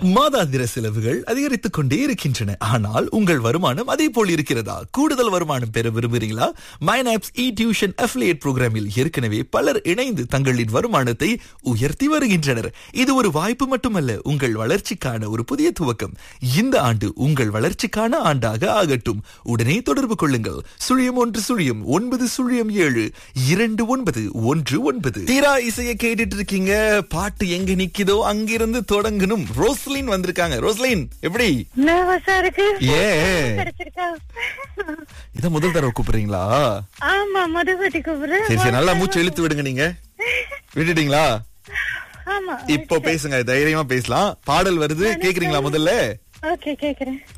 மாதாந்திர செலவுகள் அதிகரித்துக் கொண்டே இருக்கின்றன ஆனால் உங்கள் வருமானம் அதே போல் இருக்கிறதா கூடுதல் வருமானம் பெற விரும்புகிறீங்களா மைனாப்ஸ் இ டியூஷன் அஃபிலியேட் புரோகிராமில் ஏற்கனவே பலர் இணைந்து தங்களின் வருமானத்தை உயர்த்தி வருகின்றனர் இது ஒரு வாய்ப்பு மட்டுமல்ல உங்கள் வளர்ச்சிக்கான ஒரு புதிய துவக்கம் இந்த ஆண்டு உங்கள் வளர்ச்சிக்கான ஆண்டாக ஆகட்டும் உடனே தொடர்பு கொள்ளுங்கள் சுழியம் ஒன்று சுழியம் ஒன்பது சுழியம் ஏழு இரண்டு ஒன்பது ஒன்று ஒன்பது தீரா இசையை கேட்டுட்டு இருக்கீங்க பாட்டு எங்க நிக்குதோ அங்கிருந்து தொடங்கணும் ரோஸ்லின் வந்திருக்காங்க ரோஸ்லின் எப்படி நர்வஸா இருக்கு ஏ கிடைச்சிருக்கா இத முதல் தடவை கூப்பிடுறீங்களா ஆமா மதுபதி கூப்பிடுறேன் சரி சரி நல்லா மூச்சு இழுத்து விடுங்க நீங்க விட்டுட்டீங்களா ஆமா இப்போ பேசுங்க தைரியமா பேசலாம் பாடல் வருது கேக்குறீங்களா முதல்ல ஓகே கேக்குறேன்